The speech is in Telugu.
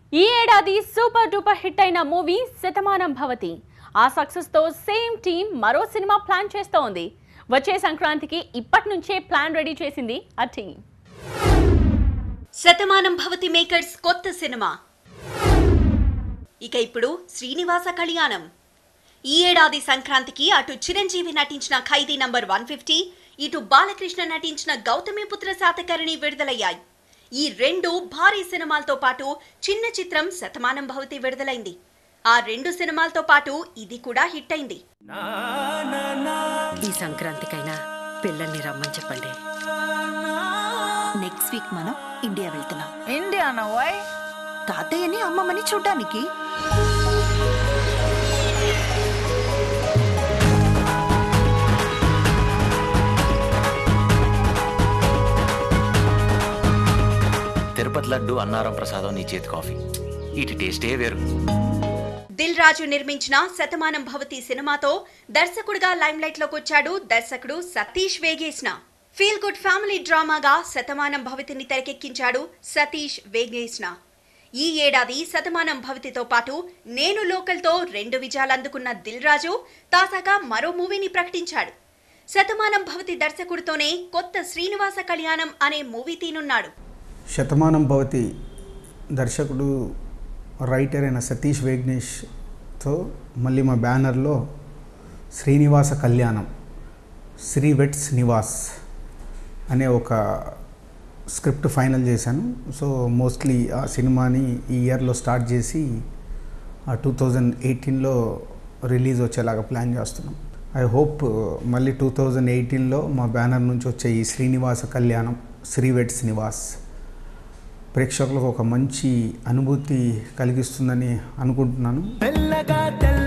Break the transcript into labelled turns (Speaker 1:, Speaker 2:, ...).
Speaker 1: ఈ ఏడాది సూపర్ డూపర్ హిట్ అయిన మూవీ శతమానం భవతి ఆ సక్సెస్ తో సేమ్ టీం మరో సినిమా ప్లాన్ చేస్తోంది వచ్చే సంక్రాంతికి ఇప్పటి నుంచే ప్లాన్ రెడీ చేసింది ఆ టీం
Speaker 2: శతమానం భవతి మేకర్స్ కొత్త సినిమా ఇక ఇప్పుడు శ్రీనివాస కళ్యాణం ఈ ఏడాది సంక్రాంతికి అటు చిరంజీవి నటించిన ఖైదీ నంబర్ వన్ ఫిఫ్టీ ఇటు బాలకృష్ణ నటించిన గౌతమిపుత్ర శాతకర్ణి విడుదలయ్యాయి ఈ రెండు భారీ సినిమాలతో పాటు చిన్న చిత్రం శతమానం భవతి విడుదలైంది ఆ రెండు సినిమాలతో పాటు ఇది కూడా హిట్ అయింది
Speaker 3: ఈ సంక్రాంతికైనా పిల్లల్ని రమ్మని చెప్పండి
Speaker 4: నెక్స్ట్ వీక్ మనం ఇండియా వెళ్తున్నాం
Speaker 5: ఇండియానా వై
Speaker 4: తాతయ్యని అమ్మమ్మని చూడ్డానికి
Speaker 6: తిరుపతి లడ్డు అన్నారం ప్రసాదం నీ చేతి కాఫీ వీటి టేస్టే వేరు
Speaker 2: దిల్ రాజు నిర్మించిన శతమానం భవతి సినిమాతో దర్శకుడిగా లైమ్లైట్ లోకి వచ్చాడు దర్శకుడు Satish Vegesna feel good family డ్రామాగా శతమానం భవతిని తెరకెక్కించాడు సతీష్ వేగేస్న ఈ ఏడాది శతమానం భవతితో పాటు నేను లోకల్తో రెండు విజయాలు అందుకున్న దిల్ రాజు తాజాగా మరో మూవీని ప్రకటించాడు శతమానం భవతి దర్శకుడితోనే కొత్త శ్రీనివాస కళ్యాణం అనే మూవీ తీనున్నాడు
Speaker 7: శతమానం భవతి దర్శకుడు రైటర్ అయిన సతీష్ వేగ్నేష్తో మళ్ళీ మా బ్యానర్లో శ్రీనివాస కళ్యాణం శ్రీ వెట్స్ నివాస్ అనే ఒక స్క్రిప్ట్ ఫైనల్ చేశాను సో మోస్ట్లీ ఆ సినిమాని ఈ ఇయర్లో స్టార్ట్ చేసి ఆ టూ థౌజండ్ ఎయిటీన్లో రిలీజ్ వచ్చేలాగా ప్లాన్ చేస్తున్నాం ఐ హోప్ మళ్ళీ టూ థౌజండ్ ఎయిటీన్లో మా బ్యానర్ నుంచి వచ్చే ఈ శ్రీనివాస కళ్యాణం శ్రీ వెట్స్ నివాస్ ప్రేక్షకులకు ఒక మంచి అనుభూతి కలిగిస్తుందని అనుకుంటున్నాను
Speaker 8: తెల్లగా తెల్ల